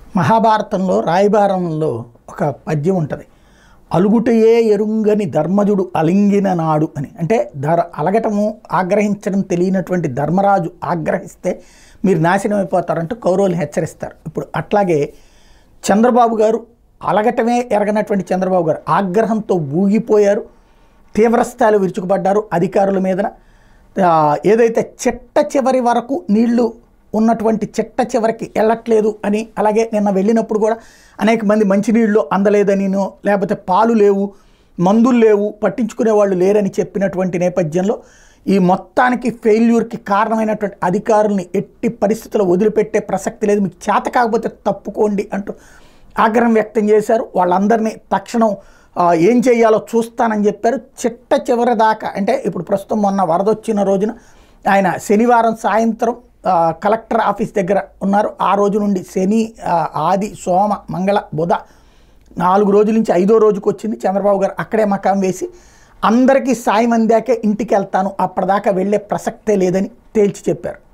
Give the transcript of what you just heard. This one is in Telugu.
మహాభారతంలో రాయబారంలో ఒక పద్యం ఉంటుంది అలుగుటయే ఎరుంగని ధర్మజుడు అలింగిన నాడు అని అంటే ధర అలగటము ఆగ్రహించడం తెలియనటువంటి ధర్మరాజు ఆగ్రహిస్తే మీరు నాశనం అయిపోతారంటూ కౌరవులు హెచ్చరిస్తారు ఇప్పుడు అట్లాగే చంద్రబాబు గారు అలగటమే ఎరగనటువంటి చంద్రబాబు గారు ఆగ్రహంతో ఊగిపోయారు తీవ్రస్థాయిలో విరుచుకుపడ్డారు అధికారుల మీదన ఆ, ఏదైతే చిట్ట చివరి వరకు నీళ్లు ఉన్నటువంటి చిట్ట చివరికి వెళ్ళట్లేదు అని అలాగే నిన్న వెళ్ళినప్పుడు కూడా అనేక మంది మంచినీళ్ళు అందలేదనినో లేకపోతే పాలు లేవు మందులు లేవు పట్టించుకునే వాళ్ళు లేరని చెప్పినటువంటి నేపథ్యంలో ఈ మొత్తానికి ఫెయిల్యూర్కి కారణమైనటువంటి అధికారుల్ని ఎట్టి పరిస్థితుల్లో వదిలిపెట్టే ప్రసక్తి లేదు మీకు చేత కాకపోతే తప్పుకోండి అంటూ ఆగ్రహం వ్యక్తం చేశారు వాళ్ళందరినీ తక్షణం ఆ, ఏం చేయాలో చూస్తానని చెప్పారు చిట్ట చివరి దాకా అంటే ఇప్పుడు ప్రస్తుతం మొన్న వరద వచ్చిన రోజున ఆయన శనివారం సాయంత్రం ఆ, కలెక్టర్ ఆఫీస్ దగ్గర ఉన్నారు ఆ రోజు నుండి శని ఆ, ఆది సోమ మంగళ బుధ నాలుగు రోజుల నుంచి ఐదో రోజుకి వచ్చింది చంద్రబాబు గారు అక్కడే మకాం వేసి అందరికీ సాయం అందాకే ఇంటికి వెళ్తాను అప్పటిదాకా వెళ్ళే ప్రసక్తే లేదని తేల్చి చెప్పారు